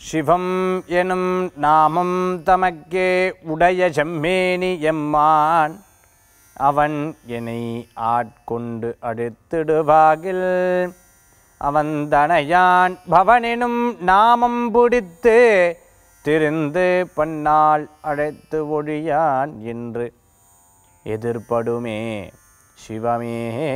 சிவம் எனும் நாமம் தமக்கே உடைய செம்மேனி எம்மான் அவன் என்னை ஆட்கொண்டு அடுத்திடுவாகில் அவன் தனையான் பவனெனும் நாமம் பிடித்து திருந்து பன்னால் அழைத்து ஒழியான் என்று எதிர்ப்படுமே சிவமே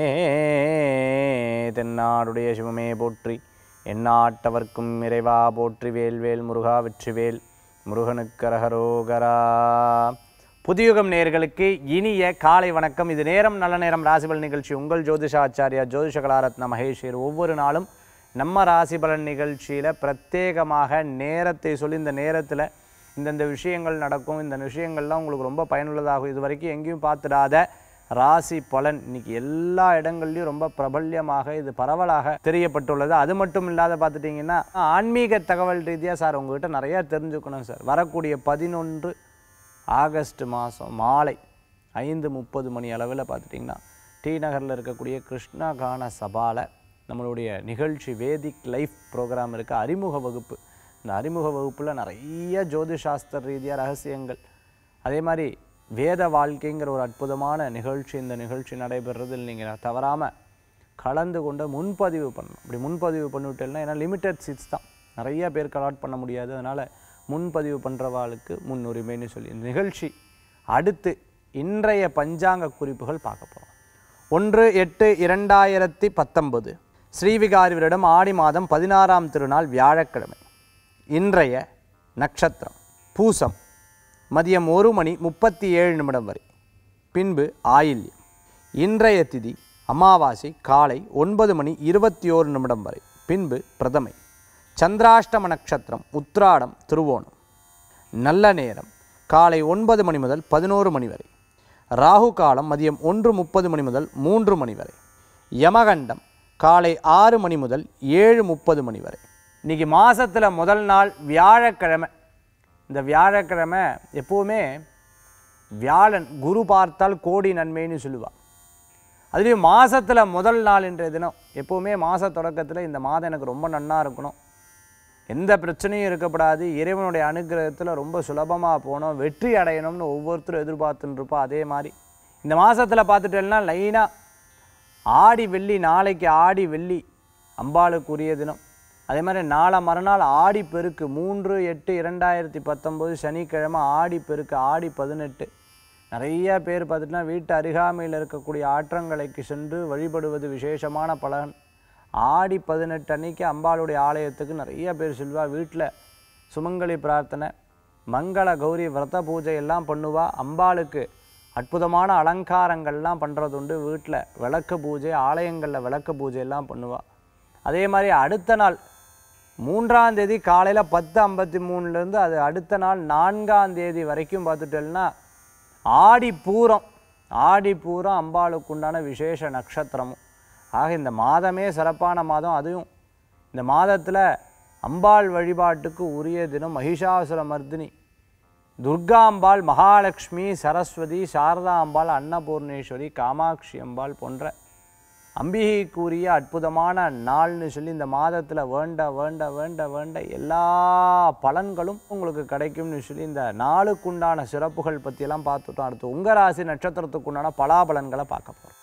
தென்னாடுடைய சிவமே போற்றி எந்நாட்டவர்க்கும் இறைவா போற்றி வேல்வேல் முருகா வெற்றிவேல் முருகனுக்கரகரோகரா புதியுகம் நேயர்களுக்கு இனிய காலை வணக்கம் இது நேரம் நல்ல நேரம் ராசிபலன் நிகழ்ச்சி உங்கள் ஜோதிஷாச்சாரியா ஜோதிஷ கலாரத்ன மகேஷர் ஒவ்வொரு நாளும் நம்ம ராசிபலன் நிகழ்ச்சியில் பிரத்யேகமாக நேரத்தை சொல்லி இந்த நேரத்தில் இந்தந்த விஷயங்கள் நடக்கும் இந்த விஷயங்கள்லாம் உங்களுக்கு ரொம்ப பயனுள்ளதாகும் இது வரைக்கும் எங்கேயும் பார்த்துடாத ராசி பலன் இன்னைக்கு எல்லா இடங்கள்லையும் ரொம்ப பிரபல்யமாக இது பரவலாக தெரியப்பட்டுள்ளது அது மட்டும் இல்லாத பார்த்துட்டிங்கன்னா ஆன்மீக தகவல் ரீதியாக சார் உங்ககிட்ட நிறையா தெரிஞ்சுக்கணும் சார் வரக்கூடிய பதினொன்று ஆகஸ்ட் மாதம் மாலை ஐந்து முப்பது மணி அளவில் பார்த்துட்டிங்கன்னா டி நகரில் இருக்கக்கூடிய கிருஷ்ணா கான சபாவில் நம்மளுடைய நிகழ்ச்சி வேதிக் லைஃப் ப்ரோக்ராம் இருக்குது அறிமுக வகுப்பு இந்த அறிமுக வகுப்பில் நிறைய ஜோதிஷாஸ்திர ரீதியாக ரகசியங்கள் அதே மாதிரி வேத வாழ்க்கைங்கிற ஒரு அற்புதமான நிகழ்ச்சி இந்த நிகழ்ச்சி நடைபெறதில் நீங்கள் தவறாமல் கலந்து கொண்டு முன்பதிவு பண்ணணும் அப்படி முன்பதிவு பண்ணிவிட்டேன்னா ஏன்னா லிமிட்டட் சீட்ஸ் தான் நிறைய பேருக்கு அலாட் பண்ண முடியாது அதனால் முன்பதிவு பண்ணுறவாளுக்கு முன்னுரிமைன்னு சொல்லி இந்த நிகழ்ச்சி அடுத்து இன்றைய பஞ்சாங்க குறிப்புகள் பார்க்க போகிறோம் ஒன்று எட்டு இரண்டாயிரத்தி பத்தொன்பது ஸ்ரீவிகாரிவரிடம் ஆடி மாதம் பதினாறாம் திருநாள் வியாழக்கிழமை இன்றைய நட்சத்திரம் பூசம் மதியம் ஒரு மணி முப்பத்தி ஏழு நிமிடம் வரை பின்பு ஆயில்யம் இன்றைய திதி அமாவாசை காலை ஒன்பது மணி இருபத்தி ஓரு நிமிடம் வரை பின்பு பிரதமை சந்திராஷ்டம நட்சத்திரம் உத்ராடம் திருவோணம் நல்ல நேரம் காலை ஒன்பது மணி முதல் பதினோரு மணி வரை ராகு காலம் மதியம் ஒன்று முப்பது மணி முதல் மூன்று மணி வரை யமகண்டம் காலை ஆறு மணி முதல் ஏழு முப்பது மணி வரை இன்னைக்கு மாசத்துல முதல் நாள் வியாழக்கிழமை இந்த வியாழக்கிழமை எப்போவுமே வியாழன் குரு பார்த்தால் கோடி நன்மைன்னு சொல்லுவாள் அதுலேயும் மாசத்துல முதல் நாள் இன்றைய தினம் எப்போவுமே மாத தொடக்கத்தில் இந்த மாதம் எனக்கு ரொம்ப நன்னா இருக்கணும் எந்த பிரச்சனையும் இருக்கக்கூடாது இறைவனுடைய அனுகிரகத்தில் ரொம்ப சுலபமாக போகணும் வெற்றி அடையணும்னு ஒவ்வொருத்தரும் எதிர்பார்த்துன்னு இருப்பா அதே மாதிரி இந்த மாதத்தில் பார்த்துட்டேன்னா லைனாக ஆடி வெள்ளி நாளைக்கு ஆடி வெள்ளி அம்பாளுக்குரிய தினம் அதே மாதிரி நாளை மறுநாள் ஆடி பெருக்கு மூன்று எட்டு இரண்டாயிரத்தி பத்தொம்போது சனிக்கிழமை ஆடி பெருக்கு ஆடி பதினெட்டு நிறைய பேர் பார்த்துட்டுனா வீட்டு அருகாமையில் இருக்கக்கூடிய ஆற்றங்கரைக்கு சென்று வழிபடுவது விசேஷமான பலன் ஆடி பதினெட்டு அன்னைக்கு அம்பாளுடைய ஆலயத்துக்கு நிறைய பேர் செல்வா வீட்டில் சுமங்கலி பிரார்த்தனை மங்கள கௌரி விரத பூஜை எல்லாம் பண்ணுவா அம்பாளுக்கு அற்புதமான அலங்காரங்கள்லாம் பண்ணுறது உண்டு வீட்டில் விளக்கு பூஜை ஆலயங்களில் விளக்கு பூஜை எல்லாம் பண்ணுவா அதே மாதிரி அடுத்த நாள் மூன்றாம் தேதி காலையில் பத்து ஐம்பத்தி மூணுலேருந்து அது அடுத்த நாள் நான்காம் தேதி வரைக்கும் பார்த்துட்டேன்னா ஆடி பூரம் ஆடி பூரம் அம்பாளுக்கு உண்டான விசேஷ நட்சத்திரமும் ஆக இந்த மாதமே சிறப்பான மாதம் அதுவும் இந்த மாதத்தில் அம்பாள் வழிபாட்டுக்கு உரிய தினம் மகிஷாசுர மர்தினி துர்காம்பாள் மகாலட்சுமி சரஸ்வதி சாரதா அம்பாள் அன்னபூர்ணேஸ்வரி காமாட்சி அம்பாள் போன்ற அம்பிகைக்குரிய அற்புதமான நாள்னு சொல்லி இந்த மாதத்தில் வேண்ட வேண்ட வேண்ட வேண்ட எல்லா பலன்களும் உங்களுக்கு கிடைக்கும்னு சொல்லி இந்த நாளுக்குண்டான சிறப்புகள் பற்றியெல்லாம் பார்த்துட்டோம் அடுத்து உங்கள் ராசி நட்சத்திரத்துக்குண்டான பலாபலன்களை பார்க்க போகிறோம்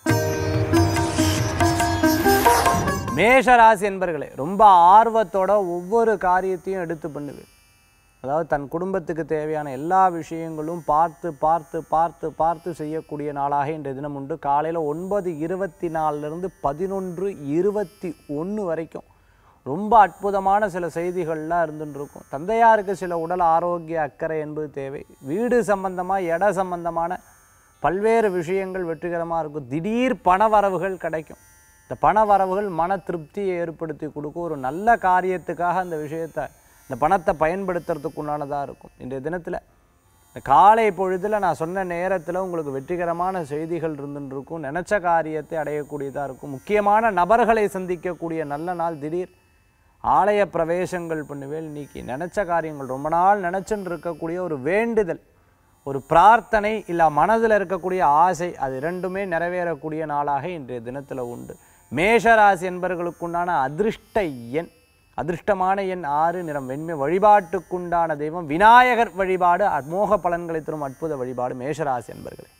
மேஷ ராசி என்பர்களே ரொம்ப ஆர்வத்தோட ஒவ்வொரு காரியத்தையும் எடுத்து பண்ணுவேன் அதாவது தன் குடும்பத்துக்கு தேவையான எல்லா விஷயங்களும் பார்த்து பார்த்து பார்த்து பார்த்து செய்யக்கூடிய நாளாக இன்றைய தினம் உண்டு காலையில் ஒன்பது இருபத்தி நாலுலேருந்து பதினொன்று இருபத்தி ஒன்று வரைக்கும் ரொம்ப அற்புதமான சில செய்திகள்லாம் இருந்துட்டு இருக்கும் தந்தையாருக்கு சில உடல் ஆரோக்கிய அக்கறை என்பது தேவை வீடு சம்பந்தமாக இட சம்பந்தமான பல்வேறு விஷயங்கள் வெற்றிகரமாக இருக்கும் திடீர் பணவரவுகள் கிடைக்கும் இந்த பணவரவுகள் மன திருப்தியை ஏற்படுத்தி கொடுக்கும் ஒரு நல்ல காரியத்துக்காக அந்த விஷயத்தை இந்த பணத்தை பயன்படுத்துறதுக்கு உண்டானதாக இருக்கும் இன்றைய தினத்தில் இந்த காலை பொழுதில் நான் சொன்ன நேரத்தில் உங்களுக்கு வெற்றிகரமான செய்திகள் இருந்துட்டு இருக்கும் நினச்ச காரியத்தை அடையக்கூடியதாக இருக்கும் முக்கியமான நபர்களை சந்திக்கக்கூடிய நல்ல நாள் திடீர் ஆலய பிரவேசங்கள் பண்ணுவேல் இன்னைக்கு நினச்ச காரியங்கள் ரொம்ப நாள் நினச்சுன்னு இருக்கக்கூடிய ஒரு வேண்டுதல் ஒரு பிரார்த்தனை இல்லை மனதில் இருக்கக்கூடிய ஆசை அது இரண்டுமே நிறைவேறக்கூடிய நாளாக இன்றைய தினத்தில் உண்டு மேஷராசி என்பவர்களுக்குண்டான அதிர்ஷ்ட எண் அதிர்ஷ்டமான எண் ஆறு நிறம் வெண்மை வழிபாட்டுக்குண்டான தெய்வம் விநாயகர் வழிபாடு அமோக பலன்களை தரும் அற்புத வழிபாடு மேஷராசி என்பர்களே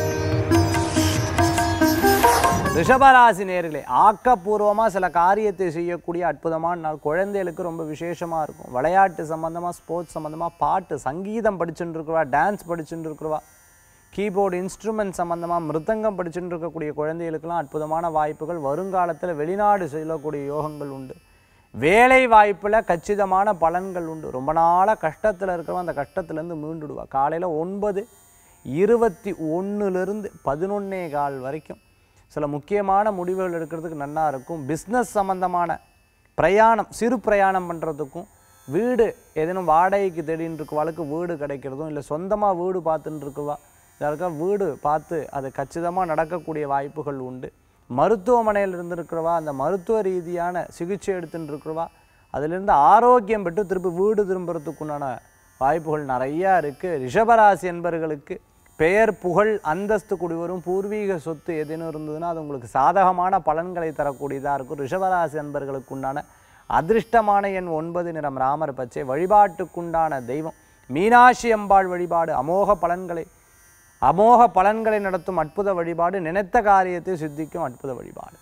ரிஷபராசி நேர்களே ஆக்கப்பூர்வமாக சில காரியத்தை செய்யக்கூடிய அற்புதமான நாள் குழந்தைகளுக்கு ரொம்ப விசேஷமாக இருக்கும் விளையாட்டு சம்மந்தமாக ஸ்போர்ட்ஸ் சம்மந்தமாக பாட்டு சங்கீதம் படிச்சுட்டு இருக்கிறவா டான்ஸ் படிச்சுட்டு இருக்கிறவா கீபோர்டு இன்ஸ்ட்ருமெண்ட் சம்மந்தமாக மிருதங்கம் படிச்சுட்டு இருக்கக்கூடிய குழந்தைகளுக்கெல்லாம் அற்புதமான வாய்ப்புகள் வருங்காலத்தில் வெளிநாடு செல்லக்கூடிய யோகங்கள் உண்டு வேலை வாய்ப்பில் கச்சிதமான பலன்கள் உண்டு ரொம்ப நாளாக கஷ்டத்தில் இருக்கிறவங்க அந்த கஷ்டத்துலேருந்து மீண்டுடுவா காலையில் ஒன்பது இருபத்தி ஒன்றுலேருந்து பதினொன்னே கால் வரைக்கும் சில முக்கியமான முடிவுகள் எடுக்கிறதுக்கு நல்லா இருக்கும் பிஸ்னஸ் சம்மந்தமான பிரயாணம் சிறு பிரயாணம் பண்ணுறதுக்கும் வீடு ஏதேனும் வாடகைக்கு தேடின்னு இருக்கவாளுக்கு வீடு கிடைக்கிறதும் இல்லை சொந்தமாக வீடு பார்த்துட்டு இருக்கவா யாருக்கா வீடு பார்த்து அது கச்சிதமாக நடக்கக்கூடிய வாய்ப்புகள் உண்டு மருத்துவமனையில் இருந்திருக்கிறவா அந்த மருத்துவ ரீதியான சிகிச்சை எடுத்துட்டு இருக்கிறவா அதிலிருந்து ஆரோக்கியம் பெற்று திருப்பி வீடு திரும்புறதுக்குண்டான வாய்ப்புகள் நிறையா இருக்குது ரிஷபராசி என்பர்களுக்கு பெயர் புகழ் அந்தஸ்து கூடி வரும் பூர்வீக சொத்து ஏதேனும் இருந்ததுன்னா அது உங்களுக்கு சாதகமான பலன்களை தரக்கூடியதாக இருக்கும் ரிஷபராசி அன்பர்களுக்கு உண்டான அதிர்ஷ்டமான எண் ஒன்பது நிறம் ராமர் பச்சை வழிபாட்டுக்குண்டான தெய்வம் மீனாட்சி அம்பாள் வழிபாடு அமோக பலன்களை அமோக பலன்களை நடத்தும் அற்புத வழிபாடு நினைத்த காரியத்தை சித்திக்கும் அற்புத வழிபாடு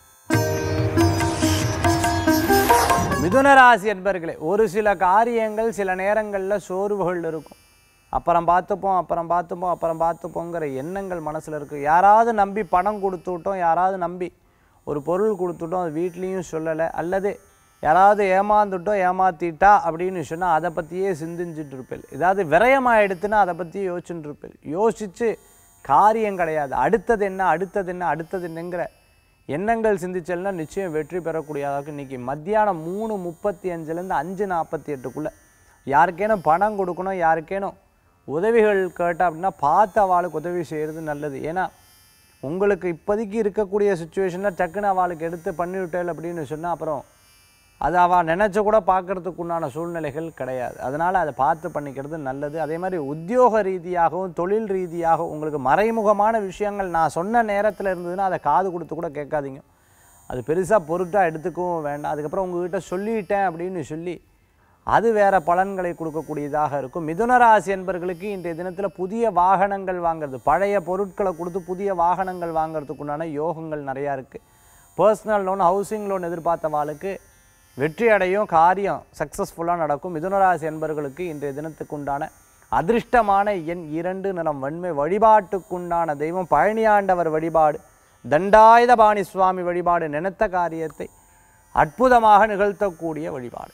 மிதுன ராசி என்பர்களே ஒரு சில காரியங்கள் சில நேரங்களில் சோர்வுகள் இருக்கும் அப்புறம் பார்த்துப்போம் அப்புறம் பார்த்துப்போம் அப்புறம் பார்த்துப்போங்கிற எண்ணங்கள் மனசில் இருக்குது யாராவது நம்பி பணம் கொடுத்து விட்டோம் யாராவது நம்பி ஒரு பொருள் கொடுத்துட்டோம் அது வீட்லேயும் சொல்லலை அல்லது யாராவது ஏமாந்துட்டோம் ஏமாத்திட்டா அப்படின்னு சொன்னால் அதை பற்றியே சிந்திச்சுட்டு இருப்பேன் ஏதாவது விரயமாயிடுத்துன்னா அதை பற்றியே யோசிச்சுட்டு இருப்பேன் யோசித்து காரியம் கிடையாது அடுத்தது என்ன அடுத்தது என்ன அடுத்தது என்னங்கிற எண்ணங்கள் சிந்திச்சல்னா நிச்சயம் வெற்றி பெறக்கூடிய அளவுக்கு இன்றைக்கி மத்தியானம் மூணு முப்பத்தி அஞ்சுலேருந்து அஞ்சு நாற்பத்தி எட்டுக்குள்ளே யாருக்கேனும் பணம் கொடுக்கணும் யாருக்கேனும் உதவிகள் கேட்டால் அப்படின்னா பார்த்து அவளுக்கு உதவி செய்கிறது நல்லது ஏன்னா உங்களுக்கு இப்போதைக்கு இருக்கக்கூடிய சுச்சுவேஷனில் டக்குன்னு அவளுக்கு எடுத்து பண்ணிவிட்டேல் அப்படின்னு சொன்னால் அப்புறம் அது அவள் நினச்ச கூட பார்க்கறதுக்கு உண்டான சூழ்நிலைகள் கிடையாது அதனால் அதை பார்த்து பண்ணிக்கிறது நல்லது அதே மாதிரி உத்தியோக ரீதியாகவும் தொழில் ரீதியாகவும் உங்களுக்கு மறைமுகமான விஷயங்கள் நான் சொன்ன நேரத்தில் இருந்ததுன்னா அதை காது கொடுத்து கூட கேட்காதீங்க அது பெருசாக பொருட்டாக எடுத்துக்கவும் வேண்டாம் அதுக்கப்புறம் உங்ககிட்ட சொல்லிட்டேன் அப்படின்னு சொல்லி அது வேற பலன்களை கொடுக்கக்கூடியதாக இருக்கும் மிதுன ராசி என்பர்களுக்கு இன்றைய தினத்தில் புதிய வாகனங்கள் வாங்குறது பழைய பொருட்களை கொடுத்து புதிய வாகனங்கள் வாங்குறதுக்கு உண்டான யோகங்கள் நிறையா இருக்குது பர்சனல் லோன் ஹவுசிங் லோன் எதிர்பார்த்த வாளுக்கு வெற்றி அடையும் காரியம் சக்ஸஸ்ஃபுல்லாக நடக்கும் மிதுனராசி என்பர்களுக்கு இன்றைய தினத்துக்கு உண்டான அதிர்ஷ்டமான எண் இரண்டு நிறம் வன்மை வழிபாட்டுக்குண்டான தெய்வம் பழனியாண்டவர் வழிபாடு தண்டாயுதபாணி சுவாமி வழிபாடு நினைத்த காரியத்தை அற்புதமாக நிகழ்த்தக்கூடிய வழிபாடு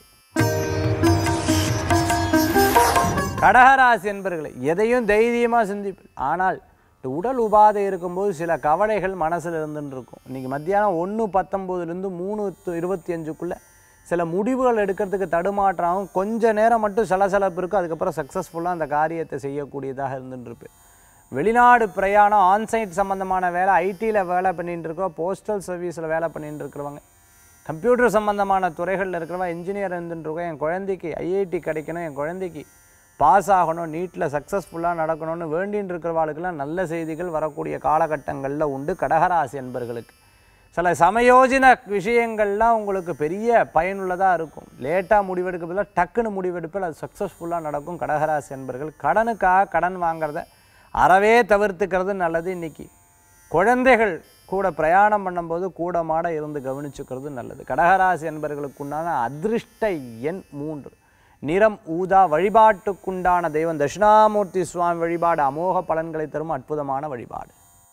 கடகராசி என்பர்களை எதையும் தைரியமாக சிந்திப்பேன் ஆனால் இந்த உடல் உபாதை இருக்கும்போது சில கவலைகள் மனசில் இருந்துன்னு இருக்கும் இன்றைக்கி மத்தியானம் ஒன்று பத்தொம்போதுலேருந்து மூணு து- இருபத்தி அஞ்சுக்குள்ளே சில முடிவுகள் எடுக்கிறதுக்கு தடுமாற்றாகும் கொஞ்ச நேரம் மட்டும் சலசலப்பு இருக்கும் அதுக்கப்புறம் சக்ஸஸ்ஃபுல்லாக அந்த காரியத்தை செய்யக்கூடியதாக இருந்துட்டு இருப்பேன் வெளிநாடு பிரயாணம் ஆன்சைட் சம்மந்தமான வேலை ஐடியில் வேலை பண்ணிட்டு இருக்கோம் போஸ்டல் சர்வீஸில் வேலை பண்ணிட்டு இருக்கிறவங்க கம்ப்யூட்டர் சம்மந்தமான துறைகளில் இருக்கிறவங்க இன்ஜினியர் இருந்துட்டு இருக்கோம் என் குழந்தைக்கு ஐஐடி கிடைக்கணும் என் குழந்தைக்கு பாஸ் ஆகணும் நீட்டில் சக்ஸஸ்ஃபுல்லாக நடக்கணும்னு வேண்டின்னு இருக்கிறவாளுக்கெல்லாம் நல்ல செய்திகள் வரக்கூடிய காலகட்டங்களில் உண்டு கடகராசி என்பர்களுக்கு சில சமயோஜன விஷயங்கள்லாம் உங்களுக்கு பெரிய பயனுள்ளதாக இருக்கும் லேட்டாக முடிவெடுக்க பதிலாக டக்குன்னு முடிவெடுப்பில் அது சக்ஸஸ்ஃபுல்லாக நடக்கும் கடகராசி என்பர்கள் கடனுக்காக கடன் வாங்குறத அறவே தவிர்த்துக்கிறது நல்லது இன்னைக்கு குழந்தைகள் கூட பிரயாணம் பண்ணும்போது கூட மாட இருந்து கவனிச்சுக்கிறது நல்லது கடகராசி என்பர்களுக்கு உண்டான அதிர்ஷ்ட எண் மூன்று நிறம் ஊதா வழிபாட்டுக்குண்டான தெய்வம் தட்சிணாமூர்த்தி சுவாமி வழிபாடு அமோக பலன்களை தரும் அற்புதமான வழிபாடு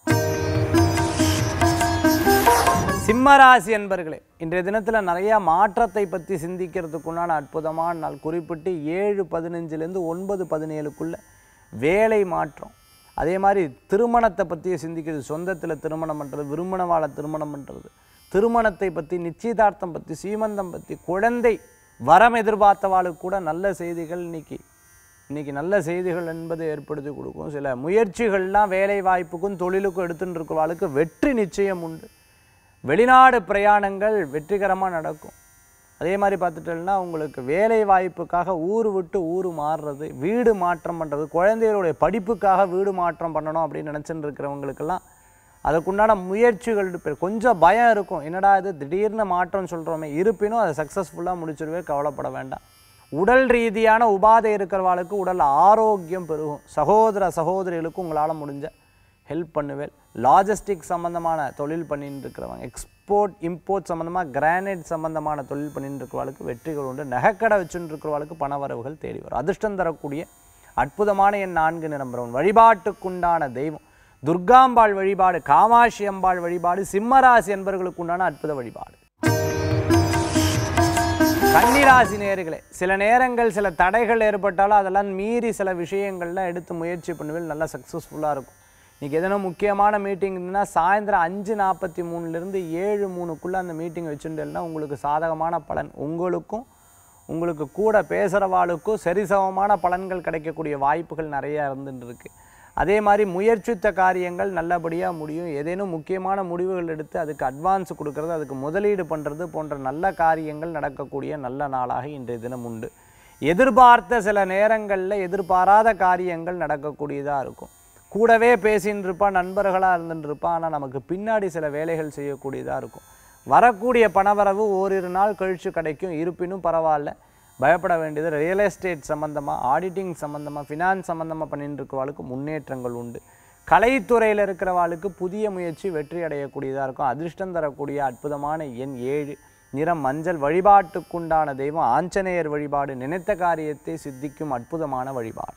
சிம்மராசி என்பர்களே இன்றைய தினத்தில் நிறைய மாற்றத்தை பற்றி சிந்திக்கிறதுக்குண்டான அற்புதமான நாள் குறிப்பிட்டு ஏழு பதினஞ்சுலேருந்து ஒன்பது பதினேழுக்குள்ள வேலை மாற்றம் அதே மாதிரி திருமணத்தை பற்றி சிந்திக்கிறது சொந்தத்தில் திருமணம் பண்ணுறது விரும்பின வாழ திருமணம் பண்ணுறது திருமணத்தை பற்றி நிச்சயதார்த்தம் பற்றி சீமந்தம் பற்றி குழந்தை வரம் எதிர்பார்த்தவாளுக்கு கூட நல்ல செய்திகள் இன்னைக்கு இன்னைக்கு நல்ல செய்திகள் என்பது ஏற்படுத்தி கொடுக்கும் சில முயற்சிகள்லாம் வேலை வாய்ப்புக்கும் தொழிலுக்கும் எடுத்துட்டு இருக்கிறவாளுக்கு வெற்றி நிச்சயம் உண்டு வெளிநாடு பிரயாணங்கள் வெற்றிகரமாக நடக்கும் அதே மாதிரி பார்த்துட்டோம்னா உங்களுக்கு வேலை வாய்ப்புக்காக ஊர் விட்டு ஊர் மாறுறது வீடு மாற்றம் பண்ணுறது குழந்தைகளுடைய படிப்புக்காக வீடு மாற்றம் பண்ணணும் அப்படின்னு நினச்சிட்டு இருக்கிறவங்களுக்கெல்லாம் அதுக்குண்டான முயற்சிகள் இருப்பேன் கொஞ்சம் பயம் இருக்கும் என்னடா இது திடீர்னு மாற்றம் சொல்கிறோமே இருப்பினும் அதை சக்ஸஸ்ஃபுல்லாக முடிச்சிருவே கவலைப்பட வேண்டாம் உடல் ரீதியான உபாதை இருக்கிறவாளுக்கு உடல் ஆரோக்கியம் பெருகும் சகோதர சகோதரிகளுக்கு உங்களால் முடிஞ்ச ஹெல்ப் பண்ணுவேன் லாஜிஸ்டிக் சம்மந்தமான தொழில் பண்ணிட்டு இருக்கிறவங்க எக்ஸ்போர்ட் இம்போர்ட் சம்மந்தமாக கிரானைட் சம்மந்தமான தொழில் பண்ணிட்டு இருக்கிறவளுக்கு வெற்றிகள் உண்டு நகைக்கடை வச்சுட்டு இருக்கிறவளுக்கு பணவரவுகள் தேடி வரும் அதிர்ஷ்டம் தரக்கூடிய அற்புதமான என் நான்கு நிரம்புறவன் வழிபாட்டுக்குண்டான தெய்வம் துர்காம்பாள் வழிபாடு காமாட்சி அம்பாள் வழிபாடு சிம்மராசி என்பவர்களுக்கு உண்டான அற்புத வழிபாடு கன்னிராசி நேர்களே சில நேரங்கள் சில தடைகள் ஏற்பட்டாலும் அதெல்லாம் மீறி சில விஷயங்கள்லாம் எடுத்து முயற்சி பண்ணுவேன் நல்லா சக்ஸஸ்ஃபுல்லாக இருக்கும் இன்றைக்கி எதனா முக்கியமான மீட்டிங் இருந்ததுன்னா சாயந்தரம் அஞ்சு நாற்பத்தி மூணுலேருந்து ஏழு மூணுக்குள்ளே அந்த மீட்டிங் வச்சுட்டேன்னா உங்களுக்கு சாதகமான பலன் உங்களுக்கும் உங்களுக்கு கூட பேசுகிறவாளுக்கும் சரிசமமான பலன்கள் கிடைக்கக்கூடிய வாய்ப்புகள் நிறையா இருந்துட்டு இருக்கு அதே மாதிரி முயற்சித்த காரியங்கள் நல்லபடியாக முடியும் ஏதேனும் முக்கியமான முடிவுகள் எடுத்து அதுக்கு அட்வான்ஸ் கொடுக்கறது அதுக்கு முதலீடு பண்ணுறது போன்ற நல்ல காரியங்கள் நடக்கக்கூடிய நல்ல நாளாக இன்றைய தினம் உண்டு எதிர்பார்த்த சில நேரங்களில் எதிர்பாராத காரியங்கள் நடக்கக்கூடியதாக இருக்கும் கூடவே பேசின்னு இருப்பான் நண்பர்களாக இருந்துட்டு இருப்பான் ஆனால் நமக்கு பின்னாடி சில வேலைகள் செய்யக்கூடியதாக இருக்கும் வரக்கூடிய பணவரவு ஓரிரு நாள் கழித்து கிடைக்கும் இருப்பினும் பரவாயில்ல பயப்பட வேண்டியது ரியல் எஸ்டேட் சம்மந்தமாக ஆடிட்டிங் சம்மந்தமாக ஃபினான்ஸ் சம்மந்தமாக பண்ணிட்டு இருக்கிறவாளுக்கு முன்னேற்றங்கள் உண்டு கலைத்துறையில் இருக்கிறவாளுக்கு புதிய முயற்சி வெற்றி அடையக்கூடியதாக இருக்கும் அதிர்ஷ்டம் தரக்கூடிய அற்புதமான எண் ஏழு நிறம் மஞ்சள் வழிபாட்டுக்குண்டான தெய்வம் ஆஞ்சநேயர் வழிபாடு நினைத்த காரியத்தை சித்திக்கும் அற்புதமான வழிபாடு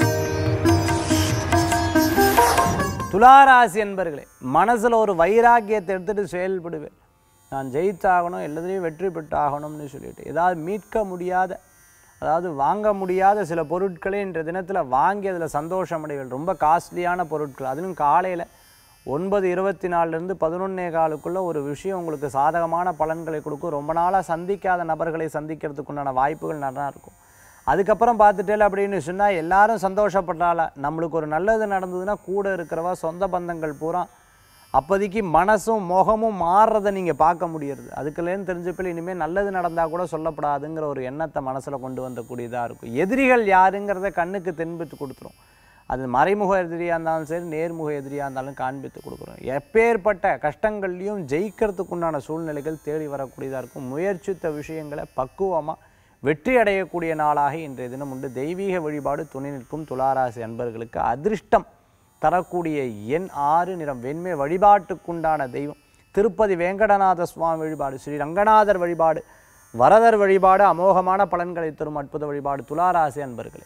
துளாராசி என்பர்களே மனசில் ஒரு வைராக்கியத்தை எடுத்துட்டு செயல்படுவேன் நான் ஜெயித்தாகணும் எல்லாத்துலேயும் வெற்றி பெற்றாகணும்னு சொல்லிட்டு ஏதாவது மீட்க முடியாத அதாவது வாங்க முடியாத சில பொருட்களை இன்றைய தினத்தில் வாங்கி அதில் சந்தோஷம் அடைவேன் ரொம்ப காஸ்ட்லியான பொருட்கள் அதிலும் காலையில் ஒன்பது இருபத்தி நாலுலேருந்து பதினொன்னே காலுக்குள்ளே ஒரு விஷயம் உங்களுக்கு சாதகமான பலன்களை கொடுக்கும் ரொம்ப நாளாக சந்திக்காத நபர்களை சந்திக்கிறதுக்குண்டான வாய்ப்புகள் நல்லா இருக்கும் அதுக்கப்புறம் பார்த்துட்டேல அப்படின்னு சொன்னால் எல்லாரும் சந்தோஷப்படுறாள நம்மளுக்கு ஒரு நல்லது நடந்ததுன்னா கூட இருக்கிறவா சொந்த பந்தங்கள் பூரா அப்போதைக்கு மனசும் முகமும் மாறுறதை நீங்கள் பார்க்க முடியறது அதுக்குள்ளேன்னு தெரிஞ்சப்பில் இனிமேல் நல்லது நடந்தால் கூட சொல்லப்படாதுங்கிற ஒரு எண்ணத்தை மனசில் கொண்டு வந்தக்கூடியதாக இருக்கும் எதிரிகள் யாருங்கிறத கண்ணுக்கு தென்பட்டு கொடுத்துரும் அது மறைமுக எதிரியாக இருந்தாலும் சரி நேர்முக எதிரியாக இருந்தாலும் காண்பித்து கொடுக்குறோம் எப்பேற்பட்ட கஷ்டங்கள்லையும் ஜெயிக்கிறதுக்குண்டான சூழ்நிலைகள் தேடி வரக்கூடியதாக இருக்கும் முயற்சித்த விஷயங்களை பக்குவமாக வெற்றி அடையக்கூடிய நாளாக இன்றைய தினம் உண்டு தெய்வீக வழிபாடு துணை நிற்கும் துளாராசி அன்பர்களுக்கு அதிர்ஷ்டம் தரக்கூடிய எண் ஆறு நிறம் வெண்மை வழிபாட்டுக்குண்டான தெய்வம் திருப்பதி வேங்கடநாத சுவாமி வழிபாடு ஸ்ரீ ரங்கநாதர் வழிபாடு வரதர் வழிபாடு அமோகமான பலன்களை தரும் அற்புத வழிபாடு துளாராசி அன்பர்களே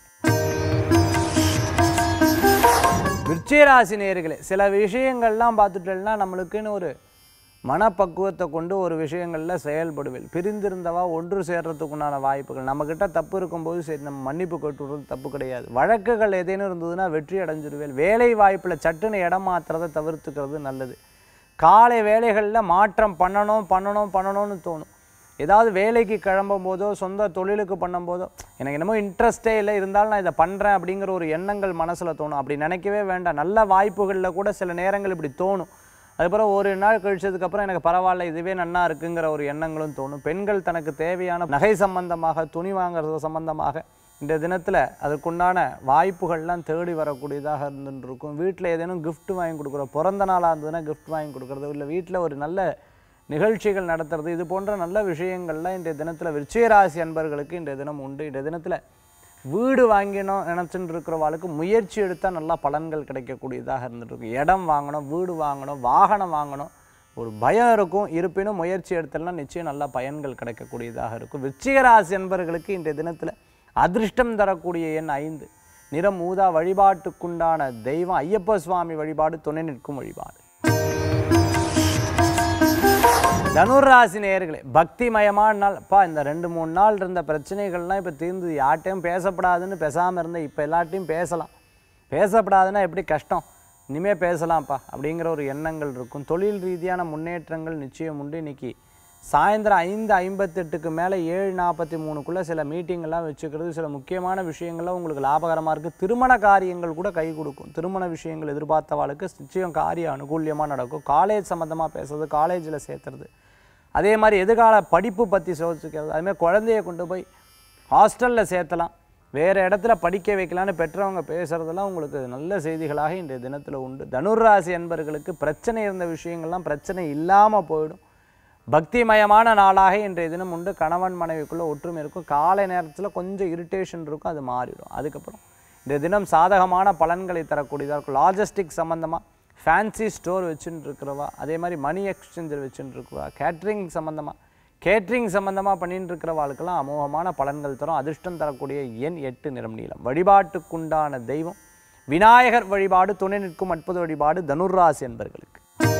விருச்சிகராசி நேயர்களே சில விஷயங்கள்லாம் பார்த்துட்டோம்னா நம்மளுக்குன்னு ஒரு மனப்பக்குவத்தை கொண்டு ஒரு விஷயங்களில் செயல்படுவேன் பிரிந்திருந்தவா ஒன்று சேர்றதுக்குண்டான வாய்ப்புகள் நம்மக்கிட்ட தப்பு இருக்கும்போது சரி நம்ம மன்னிப்பு கேட்டுவிடுறது தப்பு கிடையாது வழக்குகள் ஏதேனும் இருந்ததுன்னா வெற்றி அடைஞ்சிருவேன் வேலை வாய்ப்பில் சட்டுன்னு இடம் மாத்துறதை தவிர்த்துக்கிறது நல்லது காலை வேலைகளில் மாற்றம் பண்ணணும் பண்ணணும் பண்ணணும்னு தோணும் ஏதாவது வேலைக்கு கிளம்பும் போதோ சொந்த தொழிலுக்கு பண்ணும்போதோ எனக்கு என்னமோ இன்ட்ரெஸ்டே இல்லை இருந்தாலும் நான் இதை பண்ணுறேன் அப்படிங்கிற ஒரு எண்ணங்கள் மனசில் தோணும் அப்படி நினைக்கவே வேண்டாம் நல்ல வாய்ப்புகளில் கூட சில நேரங்கள் இப்படி தோணும் அதுக்கப்புறம் ஒரு நாள் கழிச்சதுக்கப்புறம் எனக்கு பரவாயில்ல இதுவே நன்னா இருக்குங்கிற ஒரு எண்ணங்களும் தோணும் பெண்கள் தனக்கு தேவையான நகை சம்பந்தமாக துணி வாங்குறது சம்பந்தமாக இந்த தினத்தில் அதுக்குண்டான வாய்ப்புகள்லாம் தேடி வரக்கூடியதாக இருந்துட்டு இருக்கும் வீட்டில் ஏதேனும் gift வாங்கி கொடுக்குறோம் பிறந்த நாளாக இருந்ததுன்னா gift வாங்கி கொடுக்குறது இல்லை வீட்டில் ஒரு நல்ல நிகழ்ச்சிகள் நடத்துறது இது போன்ற நல்ல விஷயங்கள்லாம் இன்றைய தினத்தில் விருச்சிகராசி அன்பர்களுக்கு இன்றைய தினம் உண்டு இன்றைய தினத்தில் வீடு வாங்கினோம் நினச்சிட்டு இருக்கிறவாளுக்கு முயற்சி எடுத்தால் நல்லா பலன்கள் கிடைக்கக்கூடியதாக இருந்துட்டு இருக்கும் இடம் வாங்கணும் வீடு வாங்கணும் வாகனம் வாங்கணும் ஒரு பயம் இருக்கும் இருப்பினும் முயற்சி எடுத்தோம்னா நிச்சயம் நல்ல பயன்கள் கிடைக்கக்கூடியதாக இருக்கும் விருச்சிகராசி என்பவர்களுக்கு இன்றைய தினத்தில் அதிர்ஷ்டம் தரக்கூடிய எண் ஐந்து நிறம் ஊதா வழிபாட்டுக்குண்டான தெய்வம் ஐயப்ப சுவாமி வழிபாடு துணை நிற்கும் வழிபாடு தனுராசி நேயர்களே பக்திமயமான நாள் அப்பா இந்த ரெண்டு மூணு நாள் இருந்த பிரச்சனைகள்லாம் இப்போ தீர்ந்து யார்ட்டையும் பேசப்படாதுன்னு பேசாமல் இருந்தேன் இப்போ எல்லார்ட்டையும் பேசலாம் பேசப்படாதுன்னா எப்படி கஷ்டம் இனிமேல் பேசலாம்ப்பா அப்படிங்கிற ஒரு எண்ணங்கள் இருக்கும் தொழில் ரீதியான முன்னேற்றங்கள் நிச்சயம் உண்டு இன்னைக்கு சாயந்தரம் ஐந்து ஐம்பத்தெட்டுக்கு மேலே ஏழு நாற்பத்தி மூணுக்குள்ளே சில மீட்டிங்கெல்லாம் வச்சுக்கிறது சில முக்கியமான விஷயங்கள்லாம் உங்களுக்கு லாபகரமாக இருக்குது திருமண காரியங்கள் கூட கை கொடுக்கும் திருமண விஷயங்கள் எதிர்பார்த்தவாளுக்கு நிச்சயம் காரிய அனுகூல்யமாக நடக்கும் காலேஜ் சம்மந்தமாக பேசுறது காலேஜில் சேர்த்துறது அதே மாதிரி எதிர்கால படிப்பு பற்றி யோசிக்கிறது அதுமாதிரி குழந்தைய கொண்டு போய் ஹாஸ்டலில் சேர்த்தலாம் வேறு இடத்துல படிக்க வைக்கலான்னு பெற்றவங்க பேசுகிறதெல்லாம் உங்களுக்கு நல்ல செய்திகளாக இன்றைய தினத்தில் உண்டு தனுர்ராசி அன்பர்களுக்கு பிரச்சனை இருந்த விஷயங்கள்லாம் பிரச்சனை இல்லாமல் போயிடும் பக்திமயமான நாளாக இன்றைய தினம் உண்டு கணவன் மனைவிக்குள்ள ஒற்றுமை இருக்கும் காலை நேரத்தில் கொஞ்சம் இரிட்டேஷன் இருக்கும் அது மாறிடும் அதுக்கப்புறம் இன்றைய தினம் சாதகமான பலன்களை தரக்கூடியதாக இருக்கும் லாஜிஸ்டிக் சம்மந்தமாக ஃபேன்சி ஸ்டோர் வச்சுட்டு இருக்கிறவா அதே மாதிரி மணி எக்ஸ்சேஞ்சர் வச்சுட்டு இருக்கிறவா கேட்ரிங் சம்மந்தமாக கேட்ரிங் சம்மந்தமாக பண்ணிட்டு இருக்கிறவாளுக்கெல்லாம் அமோகமான பலன்கள் தரும் அதிர்ஷ்டம் தரக்கூடிய எண் எட்டு நிறம் நீளம் வழிபாட்டுக்குண்டான தெய்வம் விநாயகர் வழிபாடு துணை நிற்கும் அற்புத வழிபாடு தனுர்ராசி என்பர்களுக்கு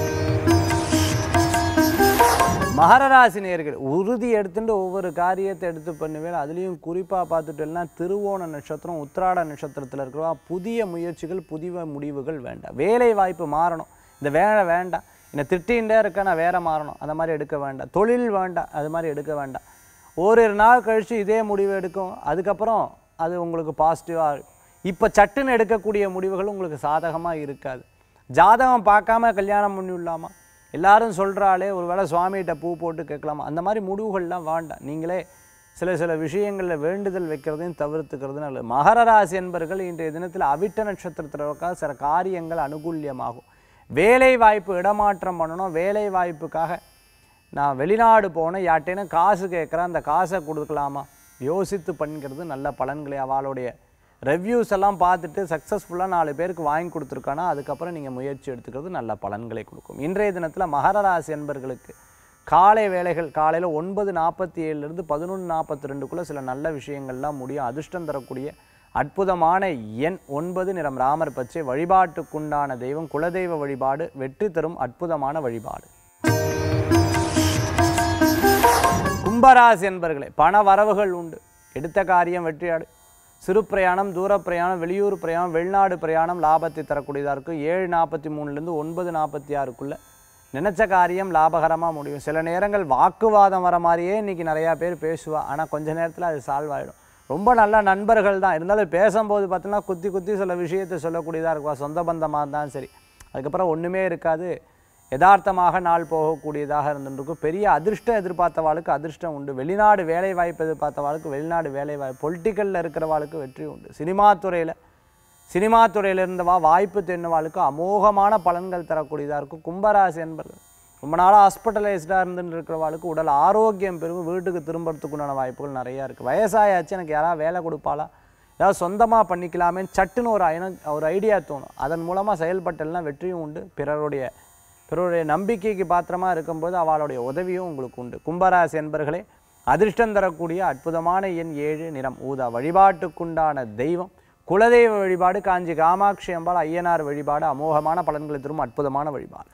மகர ராசி நேர்கள் உறுதி எடுத்துட்டு ஒவ்வொரு காரியத்தை எடுத்து பண்ணுவேன் அதுலேயும் குறிப்பாக பார்த்துட்டோம்னா திருவோண நட்சத்திரம் உத்திராட நட்சத்திரத்தில் இருக்கிறவா புதிய முயற்சிகள் புதிய முடிவுகள் வேண்டாம் வேலை வாய்ப்பு மாறணும் இந்த வேலை வேண்டாம் என்னை திட்டிகிட்டே இருக்க நான் வேற மாறணும் அந்த மாதிரி எடுக்க வேண்டாம் தொழில் வேண்டாம் அது மாதிரி எடுக்க வேண்டாம் ஓரிரு நாள் கழித்து இதே முடிவு எடுக்கும் அதுக்கப்புறம் அது உங்களுக்கு பாசிட்டிவாக இப்போ சட்டுன்னு எடுக்கக்கூடிய முடிவுகள் உங்களுக்கு சாதகமாக இருக்காது ஜாதகம் பார்க்காம கல்யாணம் பண்ணி விடலாமா எல்லாரும் சொல்கிறாளே ஒருவேளை சுவாமிகிட்ட பூ போட்டு கேட்கலாமா அந்த மாதிரி முடிவுகள்லாம் வேண்டாம் நீங்களே சில சில விஷயங்களில் வேண்டுதல் வைக்கிறதையும் தவிர்த்துக்கிறது நல்லது மகர ராசி என்பர்கள் இன்றைய தினத்தில் அவிட்ட நட்சத்திரத்தில் உட்காந்து சில காரியங்கள் அனுகூல்யமாகும் வேலை வாய்ப்பு இடமாற்றம் பண்ணணும் வேலை வாய்ப்புக்காக நான் வெளிநாடு போனேன் யார்ட்டேனும் காசு கேட்குறேன் அந்த காசை கொடுக்கலாமா யோசித்து பண்ணிக்கிறது நல்ல பலன்களை அவளுடைய ரெவ்யூஸ் எல்லாம் பார்த்துட்டு சக்ஸஸ்ஃபுல்லாக நாலு பேருக்கு வாங்கி கொடுத்துருக்கானா அதுக்கப்புறம் நீங்கள் முயற்சி எடுத்துக்கிறது நல்ல பலன்களை கொடுக்கும் இன்றைய தினத்தில் மகர ராசி என்பர்களுக்கு காலை வேலைகள் காலையில் ஒன்பது நாற்பத்தி ஏழுலேருந்து பதினொன்று நாற்பத்தி ரெண்டுக்குள்ளே சில நல்ல விஷயங்கள்லாம் முடியும் அதிர்ஷ்டம் தரக்கூடிய அற்புதமான எண் ஒன்பது நிறம் ராமர் பச்சை வழிபாட்டுக்குண்டான தெய்வம் குலதெய்வ வழிபாடு வெற்றி தரும் அற்புதமான வழிபாடு கும்பராசி என்பர்களே பண வரவுகள் உண்டு எடுத்த காரியம் வெற்றியாடு சிறு பிரயாணம் தூர பிரயாணம் வெளியூர் பிரயாணம் வெளிநாடு பிரயாணம் லாபத்தை தரக்கூடியதாக இருக்கும் ஏழு நாற்பத்தி மூணுலேருந்து ஒன்பது நாற்பத்தி ஆறுக்குள்ளே நினச்ச காரியம் லாபகரமாக முடியும் சில நேரங்கள் வாக்குவாதம் வர மாதிரியே இன்றைக்கி நிறையா பேர் பேசுவா ஆனால் கொஞ்ச நேரத்தில் அது சால்வ் ஆகிடும் ரொம்ப நல்ல நண்பர்கள் தான் இருந்தாலும் பேசும்போது பார்த்தோன்னா குத்தி குத்தி சில விஷயத்தை சொல்லக்கூடியதாக இருக்குவா சொந்த பந்தமாக இருந்தாலும் சரி அதுக்கப்புறம் ஒன்றுமே இருக்காது யதார்த்தமாக நாள் போகக்கூடியதாக இருந்துருக்கும் பெரிய அதிர்ஷ்டம் எதிர்பார்த்தவாளுக்கு அதிர்ஷ்டம் உண்டு வெளிநாடு வேலை வாய்ப்பு எதிர்பார்த்தவாளுக்கு வெளிநாடு வேலை வாய்ப்பு பொலிட்டிக்கலில் இருக்கிறவாளுக்கு வெற்றி உண்டு சினிமா துறையில் சினிமா துறையில் இருந்தவா வாய்ப்பு தென்னவாளுக்கு அமோகமான பலன்கள் தரக்கூடியதாக இருக்கும் கும்பராசி என்பர்கள் ரொம்ப நாளாக ஹாஸ்பிட்டலைஸ்டாக இருந்துட்டு இருக்கிறவாளுக்கு உடல் ஆரோக்கியம் பெருகும் வீட்டுக்கு திரும்புறதுக்குண்டான வாய்ப்புகள் நிறையா இருக்குது வயசாயாச்சு எனக்கு யாராவது வேலை கொடுப்பாளா ஏதாவது சொந்தமாக பண்ணிக்கலாமே சட்டுன்னு ஒரு ஐன ஒரு ஐடியா தோணும் அதன் மூலமாக செயல்பட்டெல்லாம் வெற்றியும் உண்டு பிறருடைய பிறருடைய நம்பிக்கைக்கு பாத்திரமா இருக்கும்போது அவளுடைய உதவியும் உங்களுக்கு உண்டு கும்பராசி என்பர்களே அதிர்ஷ்டம் தரக்கூடிய அற்புதமான எண் ஏழு நிறம் ஊதா வழிபாட்டுக்குண்டான தெய்வம் குலதெய்வ வழிபாடு காஞ்சி காமாட்சி அம்பாள் ஐயனார் வழிபாடு அமோகமான பலன்களை தரும் அற்புதமான வழிபாடு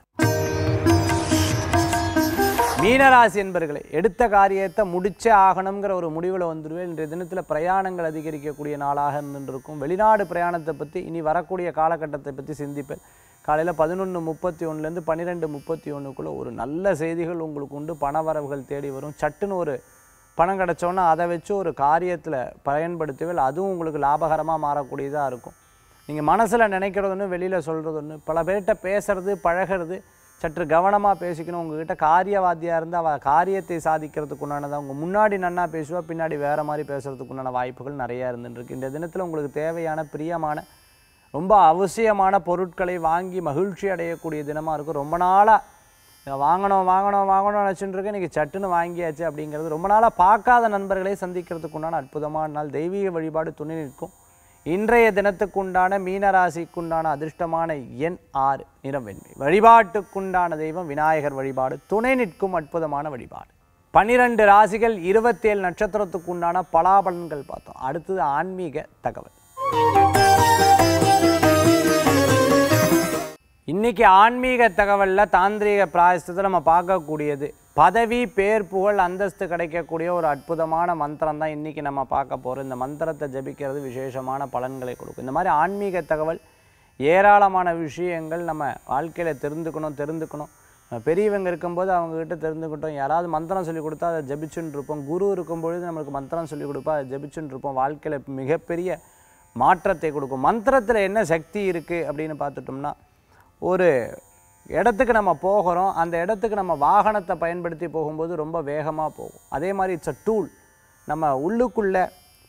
மீனராசி என்பர்களே எடுத்த காரியத்தை முடிச்சே ஆகணுங்கிற ஒரு முடிவில் வந்துடுவேன் இன்றைய தினத்தில் பிரயாணங்கள் அதிகரிக்கக்கூடிய நாளாக இருந்துருக்கும் வெளிநாடு பிரயாணத்தை பற்றி இனி வரக்கூடிய காலகட்டத்தை பற்றி சிந்திப்பேன் காலையில் பதினொன்று முப்பத்தி ஒன்றுலேருந்து பன்னிரெண்டு முப்பத்தி ஒன்றுக்குள்ளே ஒரு நல்ல செய்திகள் உங்களுக்கு உண்டு பண வரவுகள் தேடி வரும் சட்டுன்னு ஒரு பணம் கிடச்சோன்னா அதை வச்சு ஒரு காரியத்தில் பயன்படுத்துவேல் அதுவும் உங்களுக்கு லாபகரமாக மாறக்கூடியதாக இருக்கும் நீங்கள் மனசில் நினைக்கிறது ஒன்று வெளியில் சொல்கிறது ஒன்று பல பேர்கிட்ட பேசுறது பழகிறது சற்று கவனமாக பேசிக்கணும் உங்ககிட்ட காரியவாதியாக இருந்து அவள் காரியத்தை சாதிக்கிறதுக்கு உண்டானது அவங்க முன்னாடி நன்னா பேசுவா பின்னாடி வேறு மாதிரி பேசுகிறதுக்கு உண்டான வாய்ப்புகள் நிறையா இருந்துருக்கு இந்த தினத்தில் உங்களுக்கு தேவையான பிரியமான ரொம்ப அவசியமான பொருட்களை வாங்கி மகிழ்ச்சி அடையக்கூடிய தினமாக இருக்கும் ரொம்ப நாளாக வாங்கணும் வாங்கணும் வாங்கணும்னு நினச்சிட்டு இருக்கேன் இன்றைக்கி சட்டுன்னு வாங்கியாச்சு அப்படிங்கிறது ரொம்ப நாளாக பார்க்காத நண்பர்களை சந்திக்கிறதுக்கு உண்டான அற்புதமான நாள் தெய்வீக வழிபாடு துணை நிற்கும் இன்றைய தினத்துக்குண்டான மீனராசிக்குண்டான அதிர்ஷ்டமான எண் ஆறு நிறம் வெண்மை வழிபாட்டுக்குண்டான தெய்வம் விநாயகர் வழிபாடு துணை நிற்கும் அற்புதமான வழிபாடு பன்னிரண்டு ராசிகள் இருபத்தேழு நட்சத்திரத்துக்குண்டான பலாபலன்கள் பார்த்தோம் அடுத்தது ஆன்மீக தகவல் இன்னைக்கு ஆன்மீக தகவலில் தாந்திரீக பிராயசத்தில் நம்ம பார்க்கக்கூடியது பதவி பேர் புகழ் அந்தஸ்து கிடைக்கக்கூடிய ஒரு அற்புதமான மந்திரம் தான் இன்றைக்கி நம்ம பார்க்க போகிறோம் இந்த மந்திரத்தை ஜபிக்கிறது விசேஷமான பலன்களை கொடுக்கும் இந்த மாதிரி ஆன்மீக தகவல் ஏராளமான விஷயங்கள் நம்ம வாழ்க்கையில் தெரிந்துக்கணும் தெரிந்துக்கணும் நம்ம பெரியவங்க இருக்கும்போது அவங்கக்கிட்ட தெரிந்துக்கிட்டோம் யாராவது மந்திரம் சொல்லி கொடுத்தா அதை ஜபிச்சுன்னு இருப்போம் குரு இருக்கும்பொழுது நம்மளுக்கு மந்திரம் சொல்லி கொடுப்பா அதை ஜபிச்சுன்னு இருப்போம் வாழ்க்கையில் மிகப்பெரிய மாற்றத்தை கொடுக்கும் மந்திரத்தில் என்ன சக்தி இருக்குது அப்படின்னு பார்த்துட்டோம்னா ஒரு இடத்துக்கு நம்ம போகிறோம் அந்த இடத்துக்கு நம்ம வாகனத்தை பயன்படுத்தி போகும்போது ரொம்ப வேகமாக போகும் அதே மாதிரி இட்ஸ் அ டூல் நம்ம உள்ளுக்குள்ளே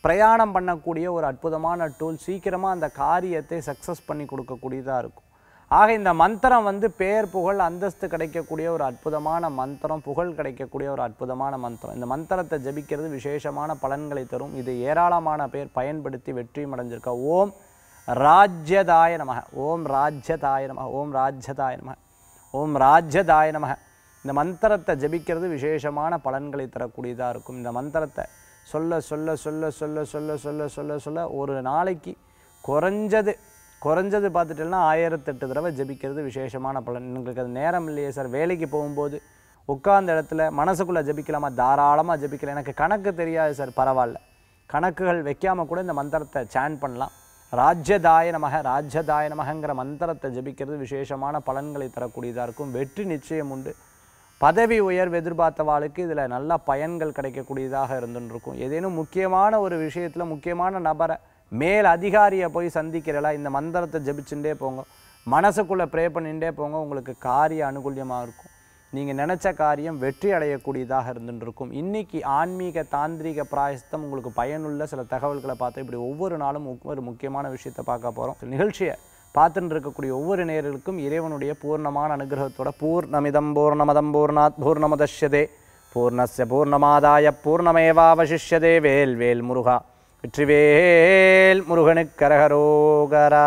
பிரயாணம் பண்ணக்கூடிய ஒரு அற்புதமான டூல் சீக்கிரமாக அந்த காரியத்தை சக்ஸஸ் பண்ணி கொடுக்கக்கூடியதாக இருக்கும் ஆக இந்த மந்திரம் வந்து பேர் புகழ் அந்தஸ்து கிடைக்கக்கூடிய ஒரு அற்புதமான மந்திரம் புகழ் கிடைக்கக்கூடிய ஒரு அற்புதமான மந்திரம் இந்த மந்திரத்தை ஜபிக்கிறது விசேஷமான பலன்களை தரும் இது ஏராளமான பேர் பயன்படுத்தி வெற்றியும் அடைஞ்சிருக்கா ஓம் ராஜ்யதாய நமக ஓம் ராஜ்யதாய நமக ஓம் ராஜ்யதாய நமக ஓம் ராஜ்யதாய நமக இந்த மந்திரத்தை ஜபிக்கிறது விசேஷமான பலன்களை தரக்கூடியதாக இருக்கும் இந்த மந்திரத்தை சொல்ல சொல்ல சொல்ல சொல்ல சொல்ல சொல்ல சொல்ல சொல்ல ஒரு நாளைக்கு குறைஞ்சது குறைஞ்சது பார்த்துட்டேன்னா ஆயிரத்தெட்டு தடவை ஜபிக்கிறது விசேஷமான பலன் எங்களுக்கு அது நேரம் இல்லையே சார் வேலைக்கு போகும்போது உட்கார்ந்த இடத்துல மனசுக்குள்ளே ஜபிக்கலாமா தாராளமாக ஜபிக்கலாம் எனக்கு கணக்கு தெரியாது சார் பரவாயில்ல கணக்குகள் வைக்காம கூட இந்த மந்திரத்தை சேன் பண்ணலாம் ராஜ்யதாய நமக ராஜ்யதாய நமகங்கிற மந்திரத்தை ஜபிக்கிறது விசேஷமான பலன்களை தரக்கூடியதாக இருக்கும் வெற்றி நிச்சயம் உண்டு பதவி உயர்வு எதிர்பார்த்தவாளுக்கு இதில் நல்ல பயன்கள் கிடைக்கக்கூடியதாக இருந்துன்னு இருக்கும் ஏதேனும் முக்கியமான ஒரு விஷயத்தில் முக்கியமான நபரை மேல் அதிகாரியை போய் சந்திக்கிறல இந்த மந்திரத்தை ஜபிச்சுட்டே போங்க மனசுக்குள்ளே ப்ரே பண்ணிகிட்டே போங்க உங்களுக்கு காரிய அனுகூல்யமாக இருக்கும் நீங்கள் நினச்ச காரியம் வெற்றி அடையக்கூடியதாக இருந்துட்டு இருக்கும் இன்னைக்கு ஆன்மீக தாந்திரீக பிராயஸ்தம் உங்களுக்கு பயனுள்ள சில தகவல்களை பார்த்து இப்படி ஒவ்வொரு நாளும் ஒவ்வொரு முக்கியமான விஷயத்தை பார்க்க போகிறோம் நிகழ்ச்சியை பார்த்துட்டு இருக்கக்கூடிய ஒவ்வொரு நேயர்களுக்கும் இறைவனுடைய பூர்ணமான அனுகிரகத்தோட பூர்ணமிதம் பூர்ணமதம் பூர்ணாத் பூர்ணமதஷ்யதே பூர்ணஸ்ய பூர்ணமாதாய பூர்ணமேவாவசிஷ்யதே வேல் வேல் முருகா வெற்றிவேல் முருகனுக்கு கரகரோகரா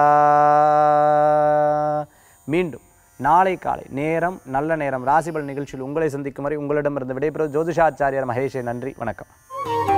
மீண்டும் நாளை காலை நேரம் நல்ல நேரம் ராசிபல் நிகழ்ச்சியில் உங்களை சந்திக்கும் வரை உங்களிடமிருந்து விடைபெறுவது ஜோதிஷாச்சாரியர் மகேஷே நன்றி வணக்கம்